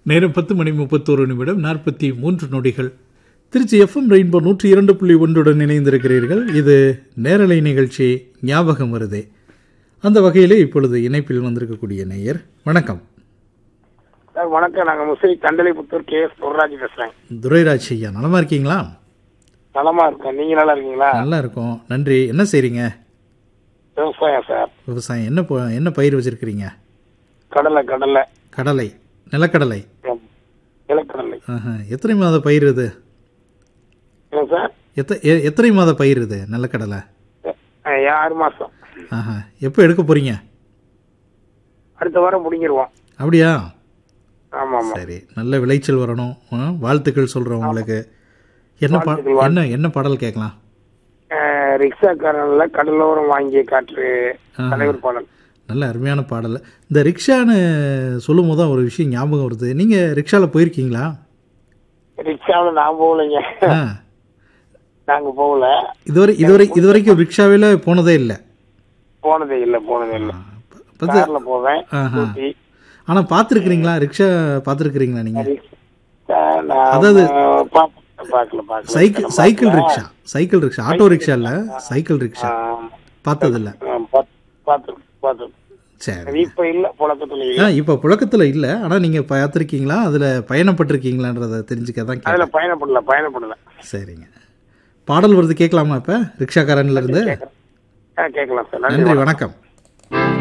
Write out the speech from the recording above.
நேரம் பத்து மணி முப்பத்தோரு நிமிடம் நாற்பத்தி மூன்று நொடிகள் திருச்சி எஃப்எம் ரெயின்போ நூற்றி இரண்டு புள்ளி ஒன்றுடன் இணைந்திருக்கிறீர்கள் இது நேரலை நிகழ்ச்சி ஞாபகம் வருதே அந்த வகையிலே இப்பொழுது இணைப்பில் வந்திருக்கக்கூடிய நேயர் வணக்கம் சார் வணக்கம் நாங்க முசிறி கண்டலிபுத்தூர் கே எஸ் பொருளாஜி பேசுறேன் துரைராஜ் ஐயா நலமா இருக்கீங்களா நலமா இருக்கேன் நீங்க நல்லா இருக்கீங்களா நல்லா இருக்கோம் நன்றி என்ன செய்றீங்க விவசாயம் சார் விவசாயம் என்ன ப- என்ன பயிர் வச்சிருக்கிறீங்க கடலை கடலை கடலை நிலக்கடலை ம். நிலக்கடலை ஆஹா. எத்தனை மாத பயிர் இது என்ன சார் எத்த எ- எத்தனை மாத பயிர் இது நிலக்கடலை அஹ், ஆறு மாசம் ஆஹா எப்போ எடுக்க போறீங்க அடுத்த வாரம் முடிங்கிருவோம் அப்படியா ஆமா ஆமா சரி நல்ல விளைச்சல் வரணும் ஆ, வாழ்த்துக்கள் சொல்றோம் உங்களுக்கு என்ன பா வாழ்த்துக்கள், என்ன என்ன பாடல் கேட்கலாம் அஹ், ரிக்ஷாக்காரன்ல கடலோரம் வாங்கிய காற்று ஆஹா. தலைவர் பாடல் நல்ல அருமையான பாடல் இந்த ரிக்ஷான்னு சொல்லும் போது தான் ஒரு விஷயம் ஞாபகம் வருது நீங்கள் ரிக்ஷாவில் போயிருக்கீங்களா ரிக்ஷாவில் நான் போகலைங்க ஆ நாங்க போகல இதுவரை இதுவரை இதுவரைக்கும் ரிக்ஷாவில் போனதே இல்லை போனதே இல்லை போனதே இல்லை பார்த்து கார்ல போவேன் ஆஹா. ஊட்டி. ஆனால் பார்த்துருக்குறீங்களா ரிக்ஷா பார்த்துருக்குறீங்களா நீங்கள் அஹ், நான் அதாவது பாக்க- பார்க்கல பார்க்கல cycle cycle rickshaw cycle rickshaw auto rickshaw இல்லை சைக்கிள் ரிக்ஷா ஆஹ், பார்த்ததில்ல ஆஹ், பாத்து- பாத்து- பாத்து. சரி இப்ப இல்ல புழக்கத்துல இல்ல ஆ இப்போ புழக்கத்தில் இல்லை ஆனால் நீங்கள் பார்த்துருக்கீங்களா அதில் பயணப்பட்டிருக்கீங்களான்றதை தெரிஞ்சுக்க தான் அதுல கேட்டேன் பயணப்படல பயணப்படல சரிங்க பாடல் வருது கேட்கலாமா இப்போ ரிக்ஷாக்காரன்ல இருந்து ஆ, கேட்கலாம் சார் நன்றி நன்றி வணக்கம். வணக்கம்